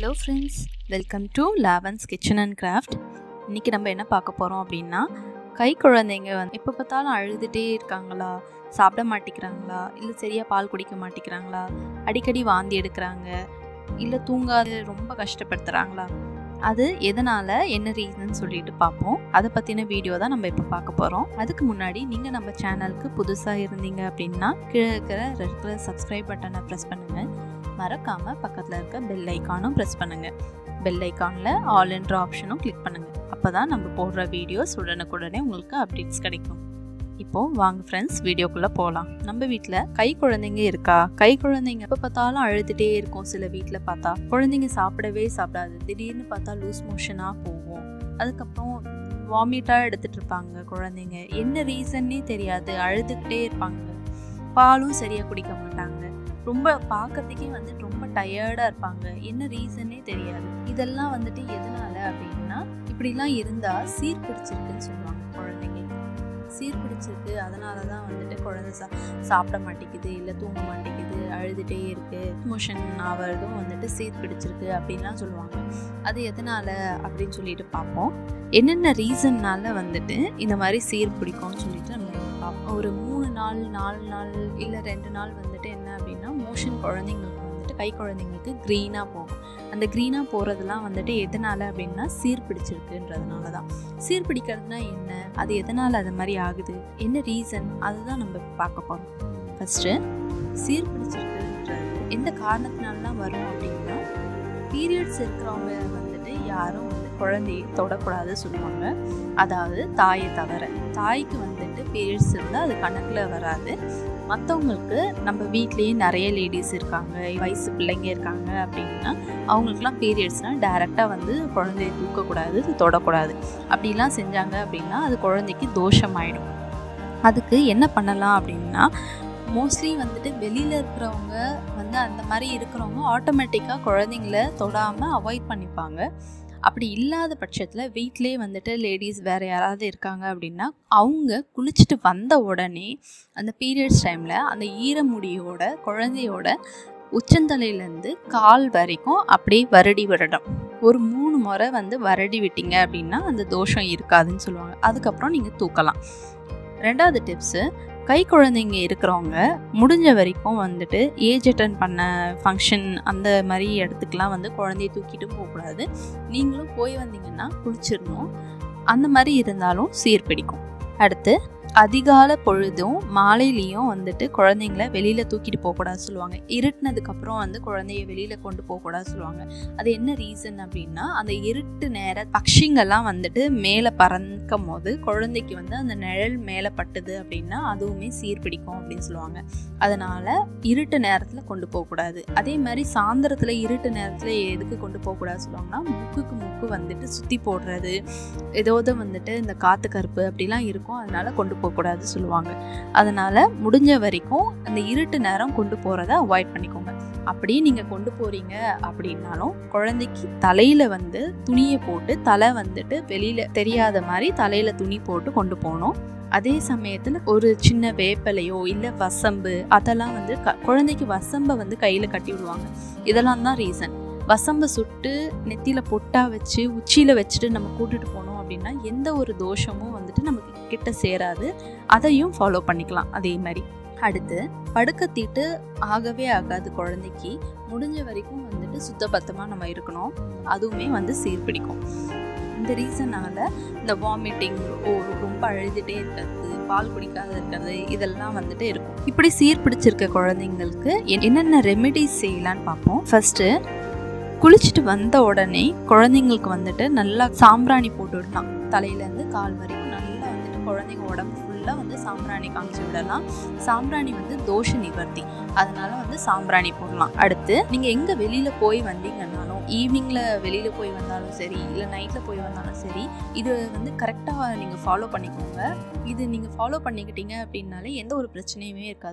hello friends welcome to Lavans kitchen and craft இன்றைக்கி நம்ம என்ன பார்க்க போகிறோம் அப்படின்னா கை குழந்தைங்க வந்து எப்போ பார்த்தாலும் அழுதுகிட்டே இருக்காங்களா சாப்பிட மாட்டேங்கிறாங்களா இல்லை சரியாக பால் குடிக்க மாட்டேங்கிறாங்களா அடிக்கடி வாந்தி எடுக்கிறாங்க இல்லை தூங்காது ரொம்ப கஷ்டப்படுத்துகிறாங்களா அது எதனால் என்ன ரீசன் சொல்லிட்டு பார்ப்போம் அதை பற்றின வீடியோ தான் நம்ம இப்போ பார்க்க போகிறோம் அதுக்கு முன்னாடி நீங்கள் நம்ம சேனலுக்கு புதுசாக இருந்தீங்க அப்படின்னா கீழே இருக்கிற ரெட் கலர் சப்ஸ்கிரைப் பட்டனை ப்ரெஸ் பண்ணுங்கள் மறக்காமல் பக்கத்தில் இருக்க பெல் ஐக்கானும் ப்ரெஸ் பண்ணுங்கள் பெல் ஐக்கானில் ஆல் என்ற ஆப்ஷனும் கிளிக் பண்ணுங்கள் அப்போ தான் நம்ம போடுற வீடியோஸ் உடனுக்குடனே உங்களுக்கு அப்டேட்ஸ் கிடைக்கும் இப்போது வாங்க ஃப்ரெண்ட்ஸ் வீடியோக்குள்ளே போகலாம் நம்ம வீட்டில் கை குழந்தைங்க இருக்கா கை குழந்தைங்க எப்போ பார்த்தாலும் அழுதுகிட்டே இருக்கும் சில வீட்டில் பார்த்தா குழந்தைங்க சாப்பிடவே சாப்பிடாது திடீர்னு பார்த்தா லூஸ் மோஷனாக போகும் அதுக்கப்புறம் வாமிட்டாக எடுத்துகிட்டு இருப்பாங்க குழந்தைங்க என்ன ரீசன்னே தெரியாது அழுதுகிட்டே இருப்பாங்க பாலும் சரியாக குடிக்க மாட்டாங்க ரொம்ப பார்க்கறதுக்கே வந்துட்டு ரொம்ப டயர்டாக இருப்பாங்க என்ன ரீசன்னே தெரியாது இதெல்லாம் வந்துட்டு எதனால அப்படின்னா இப்படிலாம் இருந்தால் சீர் பிடிச்சிருக்குன்னு சொல்லுவாங்க குழந்தைங்களுக்கு சீர் பிடிச்சிருக்கு அதனால தான் வந்துட்டு குழந்தை சா சாப்பிட மாட்டேங்குது இல்லை தூங்க மாட்டேங்குது அழுதுகிட்டே இருக்குது மோஷன் ஆகிறதும் வந்துட்டு சீர் பிடிச்சிருக்கு அப்படின்லாம் சொல்லுவாங்க அது எதனால அப்படின்னு சொல்லிட்டு பார்ப்போம் என்னென்ன ரீசன்னால வந்துட்டு இந்த மாதிரி சீர் பிடிக்கும்னு சொல்லிட்டு நம்ம பார்ப்போம் ஒரு மூணு நாள் நாலு நாள் இல்லை ரெண்டு நாள் வந்துட்டு என்ன அப்படின்னா மோஷன் குழந்தைங்களுக்கு வந்துட்டு கை குழந்தைங்களுக்கு க்ரீனாக போகும் அந்த க்ரீனாக போகிறதுலாம் வந்துட்டு எதனால் அப்படின்னா சீர் பிடிச்சிருக்குன்றதுனால தான் சீர் பிடிக்கிறதுனா என்ன அது எதனால் அது மாதிரி ஆகுது என்ன ரீசன் அதுதான் நம்ம பார்க்க போகிறோம் ஃபஸ்ட்டு சீர் பிடிச்சிருக்குன்றது எந்த காரணத்தினாலாம் வரும் அப்படின்னா பீரியட்ஸ் இருக்கிறவங்க வந்துட்டு யாரும் வந்து குழந்தையை தொடக்கூடாது சொல்லுவாங்க அதாவது தாயை தவிர தாய்க்கு வந்துட்டு பீரியட்ஸ் இருந்தால் அது கணக்கில் வராது மற்றவங்களுக்கு நம்ம வீட்லேயே நிறைய லேடிஸ் இருக்காங்க வயசு பிள்ளைங்க இருக்காங்க அப்படின்னா அவங்களுக்குலாம் பீரியட்ஸ்னால் டேரெக்டாக வந்து குழந்தைய தூக்கக்கூடாது தொடக்கூடாது அப்படிலாம் செஞ்சாங்க அப்படின்னா அது குழந்தைக்கு தோஷமாயிடும் அதுக்கு என்ன பண்ணலாம் அப்படின்னா மோஸ்ட்லி வந்துட்டு வெளியில் இருக்கிறவங்க வந்து அந்த மாதிரி இருக்கிறவங்க ஆட்டோமேட்டிக்காக குழந்தைங்கள தொடாமல் அவாய்ட் பண்ணிப்பாங்க அப்படி இல்லாத பட்சத்தில் வீட்டிலே வந்துட்டு லேடிஸ் வேறு யாராவது இருக்காங்க அப்படின்னா அவங்க குளிச்சுட்டு வந்த உடனே அந்த பீரியட்ஸ் டைமில் அந்த ஈரமுடியோட குழந்தையோட உச்சந்தலையிலேருந்து கால் வரைக்கும் அப்படியே வருடி விடணும் ஒரு மூணு முறை வந்து வருடி விட்டீங்க அப்படின்னா அந்த தோஷம் இருக்காதுன்னு சொல்லுவாங்க அதுக்கப்புறம் நீங்கள் தூக்கலாம் ரெண்டாவது டிப்ஸு கை குழந்தைங்க இருக்கிறவங்க முடிஞ்ச வரைக்கும் வந்துட்டு ஏஜ் அட்டன் பண்ண ஃபங்க்ஷன் அந்த மாதிரி இடத்துக்குலாம் வந்து குழந்தைய தூக்கிட்டு போகக்கூடாது நீங்களும் போய் வந்தீங்கன்னா குளிச்சிடணும் அந்த மாதிரி இருந்தாலும் சீர் பிடிக்கும் அடுத்து அதிகால பொழுதும் மாலையிலையும் வந்துட்டு குழந்தைங்கள வெளியில் தூக்கிட்டு போகக்கூடாது சொல்லுவாங்க இருட்டினதுக்கப்புறம் வந்து குழந்தைய வெளியில் கொண்டு போகக்கூடாது சொல்லுவாங்க அது என்ன ரீசன் அப்படின்னா அந்த இருட்டு நேர பக்ஷிங்கெல்லாம் வந்துட்டு மேலே பறக்கும் போது குழந்தைக்கு வந்து அந்த நிழல் மேலே பட்டுது அப்படின்னா அதுவுமே சீர் பிடிக்கும் அப்படின்னு சொல்லுவாங்க அதனால் இருட்டு நேரத்தில் கொண்டு போகக்கூடாது அதே மாதிரி சாயந்தரத்தில் இருட்டு நேரத்தில் எதுக்கு கொண்டு போகக்கூடாது சொல்லுவாங்கன்னா முக்குக்கு முக்கு வந்துட்டு சுற்றி போடுறது ஏதாவது வந்துட்டு இந்த காற்று கருப்பு அப்படிலாம் இருக்கும் அதனால் கொண்டு போகக்கூடாது சொல்லுவாங்க அதனால் முடிஞ்ச வரைக்கும் அந்த இருட்டு நேரம் கொண்டு போகிறத அவாய்ட் பண்ணிக்கோங்க அப்படியே நீங்கள் கொண்டு போகிறீங்க அப்படின்னாலும் குழந்தைக்கு தலையில் வந்து துணியை போட்டு தலை வந்துட்டு வெளியில் தெரியாத மாதிரி தலையில் துணி போட்டு கொண்டு போகணும் அதே சமயத்தில் ஒரு சின்ன வேப்பலையோ இல்லை வசம்பு அதெல்லாம் வந்து க குழந்தைக்கு வசம்பை வந்து கையில் கட்டி விடுவாங்க இதெல்லாம் தான் ரீசன் வசம்பை சுட்டு நெத்தியில் பொட்டா வச்சு உச்சியில் வச்சுட்டு நம்ம கூட்டிகிட்டு போனோம் அப்படின்னா எந்த ஒரு தோஷமும் வந்துட்டு நமக்கு கிட்ட சேராது அதையும் ஃபாலோ பண்ணிக்கலாம் அதே மாதிரி அடுத்து படுக்க தீட்டு ஆகவே ஆகாது குழந்தைக்கு முடிஞ்ச வரைக்கும் வந்துட்டு சுத்தபத்தமாக நம்ம இருக்கணும் அதுவுமே வந்து சீர்பிடிக்கும் இந்த ரீசனால் இந்த வாமிட்டிங் ஓ ரொம்ப அழுதுகிட்டே இருக்கிறது பால் குடிக்காத இருக்கிறது இதெல்லாம் வந்துட்டு இருக்கும் இப்படி சீர் பிடிச்சிருக்க குழந்தைங்களுக்கு என்னென்ன ரெமெடிஸ் செய்யலான்னு பார்ப்போம் ஃபஸ்ட்டு குளிச்சுட்டு வந்த உடனே குழந்தைங்களுக்கு வந்துட்டு நல்லா சாம்பிராணி போட்டு விடலாம் தலையிலேருந்து கால் வரைக்கும் நல்லா வந்துட்டு குழந்தைங்க உடம்பு ஃபுல்லாக வந்து சாம்பிராணி காமிச்சு விடலாம் சாம்பிராணி வந்து தோஷ நிவர்த்தி அதனால வந்து சாம்பிராணி போடலாம் அடுத்து நீங்கள் எங்கே வெளியில் போய் வந்தீங்கன்னாலும் ஈவினிங்கில் வெளியில் போய் வந்தாலும் சரி இல்லை நைட்டில் போய் வந்தாலும் சரி இது வந்து கரெக்டாக நீங்கள் ஃபாலோ பண்ணிக்கோங்க இது நீங்கள் ஃபாலோ பண்ணிக்கிட்டீங்க அப்படின்னாலே எந்த ஒரு பிரச்சனையுமே இருக்காது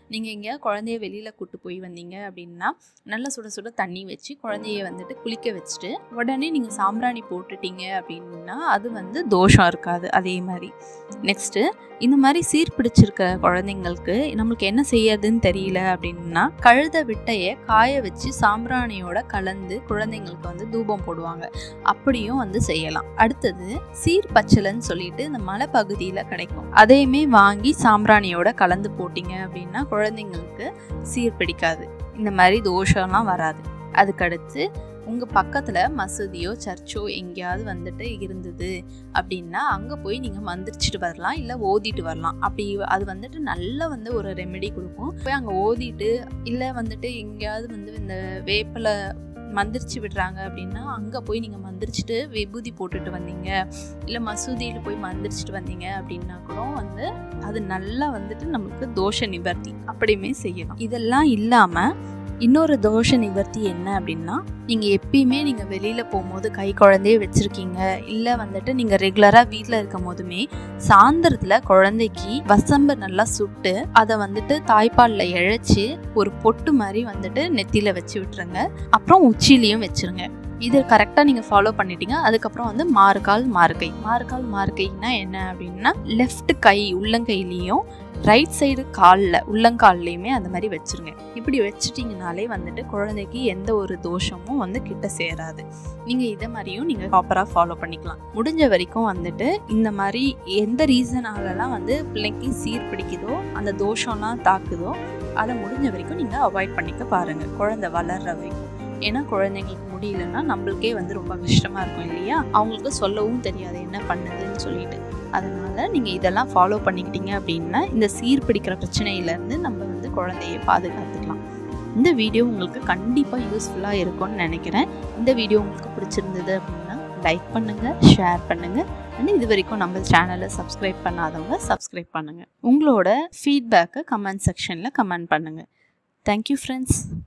நீங்கள் எங்கேயாவது குழந்தைய வெளியில் கூட்டு போய் வந்தீங்க அப்படின்னா நல்லா சுட சுட தண்ணி வச்சு குழந்தைய வந்துட்டு குளிக்க வச்சுட்டு உடனே நீங்கள் சாம்பிராணி போட்டுட்டீங்க அப்படின்னா அது வந்து தோஷம் இருக்காது அதே மாதிரி நெக்ஸ்ட்டு இந்த மாதிரி சீர்பிடிச்சிருக்க குழந்தைங்களுக்கு நம்மளுக்கு என்ன செய்யறதுன்னு தெரியல அப்படின்னா கழுத விட்டையை காய வச்சு சாம்பிராணியோட கலந்து குழந்தைங்களுக்கு வந்து தூபம் போடுவாங்க அப்படியும் வந்து செய்யலாம் அடுத்தது சீர் பச்சலைன்னு சொல்லிட்டு இந்த மலை பகுதியில் கிடைக்கும் அதையுமே வாங்கி சாம்பிராணியோட கலந்து போட்டிங்க அப்படின்னா குழந்தைங்களுக்கு சீர் பிடிக்காது இந்த மாதிரி தோஷம்லாம் வராது அதுக்கடுத்து உங்கள் பக்கத்தில் மசூதியோ சர்ச்சோ எங்கேயாவது வந்துட்டு இருந்தது அப்படின்னா அங்கே போய் நீங்கள் மந்திரிச்சிட்டு வரலாம் இல்லை ஓதிட்டு வரலாம் அப்படி அது வந்துட்டு நல்ல வந்து ஒரு ரெமெடி கொடுக்கும் போய் அங்கே ஓதிட்டு இல்லை வந்துட்டு எங்கேயாவது வந்து இந்த வேப்பிலை மந்திரிச்சு விடுறாங்க அப்படின்னா அங்கே போய் நீங்கள் மந்திரிச்சிட்டு விபூதி போட்டுட்டு வந்தீங்க இல்லை மசூதியில் போய் மந்திரிச்சிட்டு வந்தீங்க அப்படின்னா கூட வந்து அது நல்லா வந்துட்டு நம்மளுக்கு தோஷ நிவர்த்தி அப்படியுமே செய்யலாம் இதெல்லாம் இல்லாமல் இன்னொரு தோஷ நிவர்த்தி என்ன அப்படின்னா நீங்கள் எப்பயுமே நீங்கள் வெளியில் போகும்போது கை குழந்தைய வச்சுருக்கீங்க இல்லை வந்துட்டு நீங்கள் ரெகுலராக வீட்டில் இருக்கும் போதுமே சாயந்தரத்தில் குழந்தைக்கு வசம்பு நல்லா சுட்டு அதை வந்துட்டு தாய்ப்பாலில் இழைச்சி ஒரு பொட்டு மாதிரி வந்துட்டு நெத்தியில் வச்சு விட்டுருங்க அப்புறம் உச்சிலையும் வச்சுருங்க இது கரெக்டாக நீங்கள் ஃபாலோ பண்ணிட்டீங்க அதுக்கப்புறம் வந்து மாறுகால் மாறுகை மாறுகால் மாறுகைனா என்ன அப்படின்னா லெஃப்ட் கை உள்ளங்கையிலையும் ரைட் சைடு காலில் உள்ளங்கால்லையுமே அந்த மாதிரி வச்சுருங்க இப்படி வச்சுட்டிங்கனாலே வந்துட்டு குழந்தைக்கு எந்த ஒரு தோஷமும் வந்து கிட்ட சேராது நீங்கள் இதை மாதிரியும் நீங்கள் ப்ராப்பராக ஃபாலோ பண்ணிக்கலாம் முடிஞ்ச வரைக்கும் வந்துட்டு இந்த மாதிரி எந்த ரீசனாலலாம் வந்து பிள்ளைக்கு சீர் பிடிக்குதோ அந்த தோஷம்லாம் தாக்குதோ அதை முடிஞ்ச வரைக்கும் நீங்கள் அவாய்ட் பண்ணிக்க பாருங்கள் குழந்தை வளர்ற வரைக்கும் ஏன்னா குழந்தைங்களுக்கு முடியலன்னா நம்மளுக்கே வந்து ரொம்ப கஷ்டமாக இருக்கும் இல்லையா அவங்களுக்கு சொல்லவும் தெரியாது என்ன பண்ணுதுன்னு சொல்லிட்டு அதனால் நீங்கள் இதெல்லாம் ஃபாலோ பண்ணிக்கிட்டீங்க அப்படின்னா இந்த சீர் பிடிக்கிற பிரச்சனையிலேருந்து நம்ம வந்து குழந்தைய பாதுகாத்துக்கலாம் இந்த வீடியோ உங்களுக்கு கண்டிப்பாக யூஸ்ஃபுல்லாக இருக்கும்னு நினைக்கிறேன் இந்த வீடியோ உங்களுக்கு பிடிச்சிருந்தது அப்படின்னா லைக் பண்ணுங்கள் ஷேர் பண்ணுங்கள் அண்ட் இது வரைக்கும் நம்ம சேனலை சப்ஸ்கிரைப் பண்ணாதவங்க சப்ஸ்கிரைப் பண்ணுங்கள் உங்களோட ஃபீட்பேக்கை கமெண்ட் செக்ஷனில் கமெண்ட் பண்ணுங்கள் தேங்க்யூ ஃப்ரெண்ட்ஸ்